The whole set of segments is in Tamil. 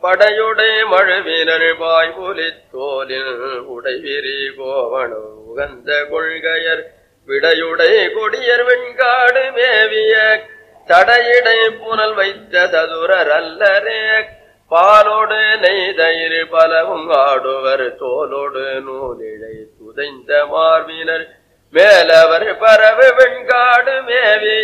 படையுடை மழுவினர் பாய்புலி தோலில் உடைவிரி கோவணம் உகந்த கொள்கையர் விடையுடை கொடியர் வெண்காடு மேவிய தடையிடை புனல் வைத்த சதுரர் அல்லரே பாலோடு நெய்தயிர் பலவும் ஆடுவர் தோலோடு நூலிழை துதைந்த மார்பினர் மேலவர் பரவு வெண்காடு மேவிய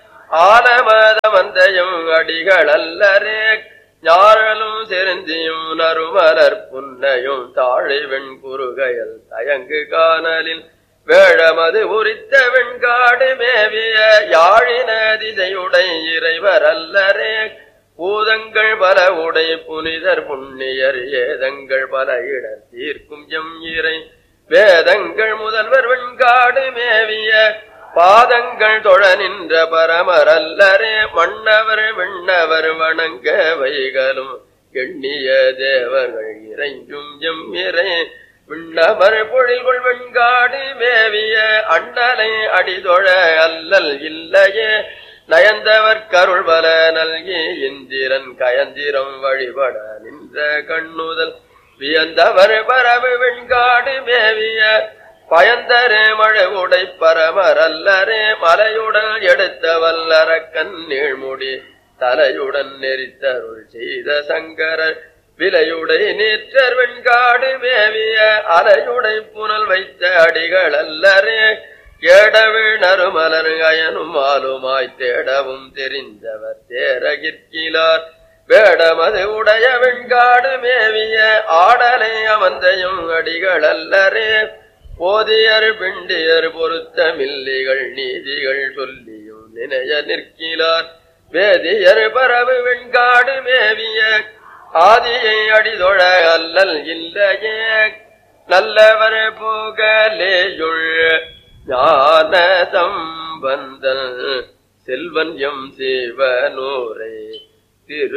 ஆலமத மந்தையும் அடிகள் அல்லரே ஞாழலும் செருந்தியும் நறுமலர் புன்னையும் தாழை வெண்குறுகையல் தயங்கு காணலில் வேழமது உரித்த வெண்காடு மேவிய யாழின திசையுடை இறைவர் அல்லரே பூதங்கள் பல உடை புனிதர் புண்ணியர் ஏதங்கள் பல இடர் தீர்க்கும் எம் இறை வேதங்கள் முதல்வர் வெண்காடு மேவிய பாதங்கள் தொழ நின்ற பரமரல்லரே மன்னவர் விண்ணவர் வணங்க வைகளும் எண்ணிய தேவர்கள் இறைஞ்சும் எம் இறை விண்ணவர் பொழில்கொள் வெண்காடு மேவிய அண்ணலை அடிதொழ அல்லல் இல்லையே நயந்தவர் கருள் பல நல்கி இந்திரன் கயந்திரம் வழிபட நின்ற கண்ணுதல் வியந்தவர் பரவு வெண்காடு மேவிய பயந்தரே மழவுடை பரமரல்லரே மலையுடன் எடுத்த வல்லரக்கன் நீழ்முடி தலையுடன் நெறித்தருள் செய்த சங்கரர் விலையுடை நேற்றர் வெண்காடு மேவிய அலையுடை புனல் வைத்த அடிகள் அல்லரே கேடவிழ் நறுமலர் அயனும் ஆளுமாய் தேடவும் தெரிந்தவர் தேரகிற்கிலார் வேடமது உடைய வெண்காடு மேவிய ஆடலை அமர்ந்தையும் அடிகள் அல்லரே போதியர் பிண்டியர் பொருத்த மில்லிகள் நீதிகள் சொல்லியும் நினைய நிற்கிறார் வேதியர் பரவு வெண்காடு மேவிய ஆதியை அடிதொழ அல்லல் இல்லையே நல்லவர் புகழேயுள் ஞான சம்பந்தன் செல்வன் எம் சிவனூரை திரு